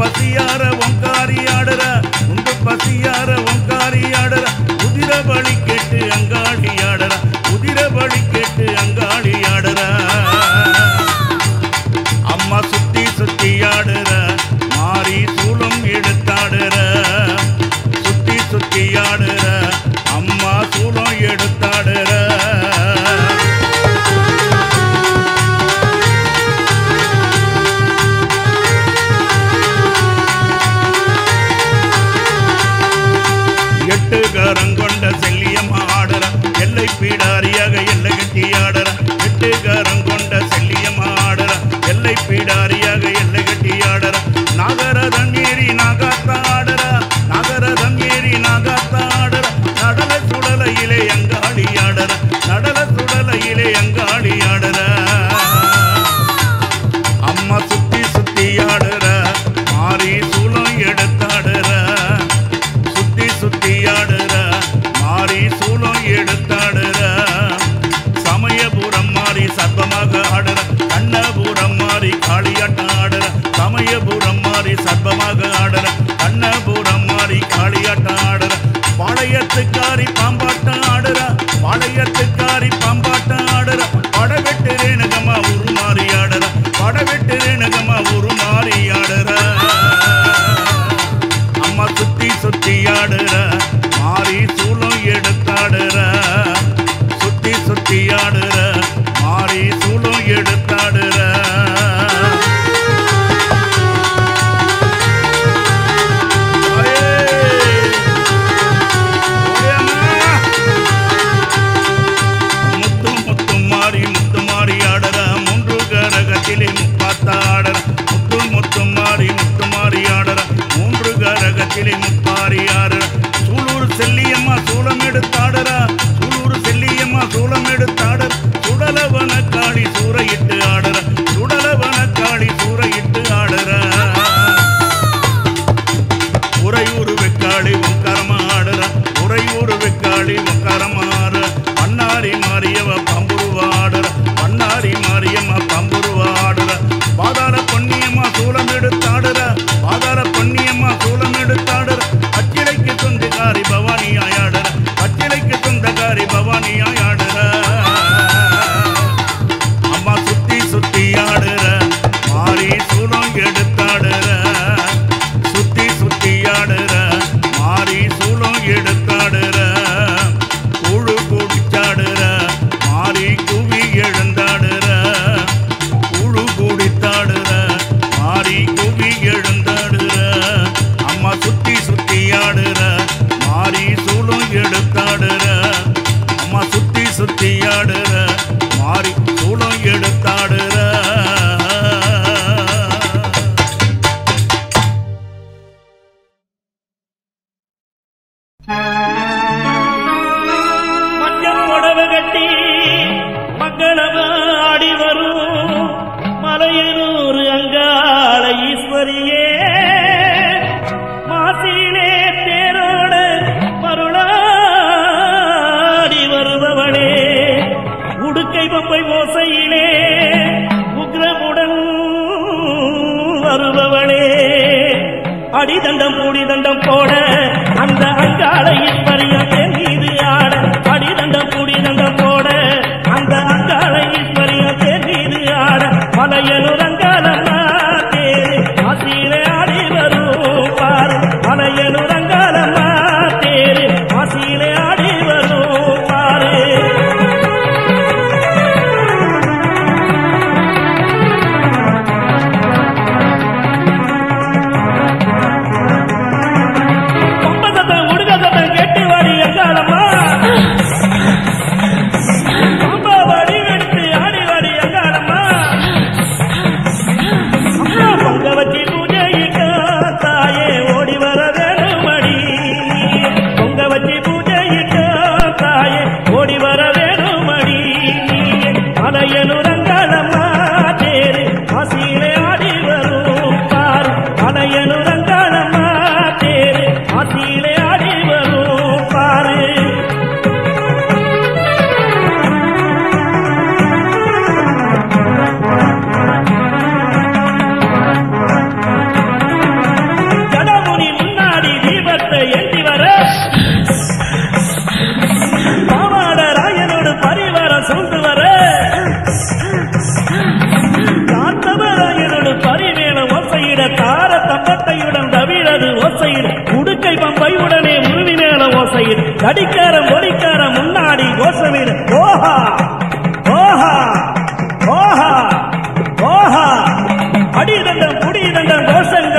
பசியார ஒங்காரி ஆடுற உண்டு பசியார ஒங்காரி ஆடுற குதிர பலி கேட்டு அங்காடி ஆடுற குதிர பலி கேட்டு அங்காடி ஆடுற அம்மா சுத்தி சுத்தி ஆடுற மாறி சூளம் எடுத்தாடுற சுத்தி சுத்தி ஆடுற அம்மா சூளம் எடுத்தாடுற எட்டு கரங்கொண்ட செல்லியம் ஆடுற எல்லை பீடாரியாக எல்லை கட்டி ஆடுற எட்டு கரங்கொண்ட செல்லியம் ஆடுற எல்லை பீடாரியாக எல்லை கட்டி ஆடுற நாகரதம் ஏறி நாகாத்த ஆடுற நாகரதம் ஏறி நாகாத்த ஆடுற நடல சுடலையிலே அங்காடி ஆடுற நடல சுடலையிலே அங்காடி ஆடுற அம்மா சுத்தி சுத்தி ஆடுற மாறி சூளம் எடுத்தாடுற சுத்தி சுத்தி ஆடுற மாறி சூளம் எடுத்தாடுற சமயபுரம் மாறி சர்ப்பமாக ஆடுற கண்ணபுரம் மாறி காளியாட்டம் ஆடுற சமயபுரம் மாறி சர்ப்பமாக ஆடுற கண்ணபுரம் மாறி காளியாட்டம் ஆடுற பாளையத்துக்காரி பாம்பாட்டம் ஆடுற பாளையத்துக்காரி பாம்பாட்டம் ஆடுற படவெட்டு ரேணுகமா உருமாறி ஆடுற படவெட்டு ரேணுகமா உருமாறி ஆடுற அம்மா சுத்தி சுத்தி ஆடுற மாறி சூளம் எடுத்தாடுற சுத்தி சுத்தி ஆடுற மாறி சூளம் எடுத்தாடுற முத்து முத்து மாறி முத்து மாறி ஆடுற மூன்று கரகத்திலே முப்பாத்த ஆடுற முத்து முத்து மாறி முத்து மாறி ஆடுற மூன்று கரகத்திலே முப்பாரி ஆடுற சூலூர் செல்லியம்மா சூளம் எடுத்தாடுற சூலூர் செல்லியம்மா சூளம் எடுத்தாடுற சுடலவன காளி சூறையிட்டு ஆடுற சுடலவன காளி சூறையிட்டு ஆடுற உறையூர் வெக்காளி உங்கரமா ஆடுற உறையூர் வெக்காளி உங்கரமா ஆடுற பண்ணாரி மாரியவ பம்புருவ ஆடுற பண்ணாரி மாரியம்மா பம்புருவ ஆடுற பாதார பொன்னியம்மா சூளம் எடுத்தாடுற பாதார பொன்னியம்மா சூளம் எடுத்தாடுற அச்சிலைக்கு சொந்தக்காரி பவானி ஆயாடுற அச்சிலைக்கு சொந்தக்காரி பவானி ஆயாடுற அம்மா சுத்தி சுத்தி ஆடுற மாறி சூளம் எடுத்தாடுற சுத்தி சுத்தி ஆடுற மாறி சூளம் எடுத்தாடுற குழு குடிச்சாடுற மாறி குவி எழுந்தாடுற குழு குடித்தாடுற மாறி குவி எழுந்தாடுற அம்மா சுத்தி சுத்தி ஆடுற மாறி சூளம் எடுத்தாடுற அம்மா சுத்தி சுத்தி ஆடுற மாறி சூளம் எடுத்தாடுற மஞ்சள் புடவை கட்டி மங்களமா ஆடி வரும் மலையனூர் அங்காள ஈஸ்வரியே மாசிலே தேரோட மருளாடி வருபவளே உடுக்கை பம்பை ஓசையிலே உக்ரமுடன் வருபவளே அடிதண்டம் பூடிதண்டம் போட அந்த அங்காள ஈஸ்வரியம் மீது ஆட அடிதண்டம் பூடிதண்டம் போட அந்த அங்காள ஈஸ்வரியம் மீது ஆட மலையனூர் அங்காளம்மா தேரு ஆசியிலே ஆடி வரும் பாரு மலையனூர் அங்காளம்மா தேரு ஆசியிலே ஆடி வரும் பாரு கொம்பசத்தம் உடுகசத்தம் கெட்டு வாடி எங்காலம்மா கொம்ப வடி எடுத்து ஆடி வாடி எங்காலம்மா கடிக்காரம் ஒடிக்காரம் முன்னாடி கோஷமிடு ஓஹா ஓஹா ஓஹா ஓஹா அடிதண்டம் புடிதண்டம் கோஷங்கள்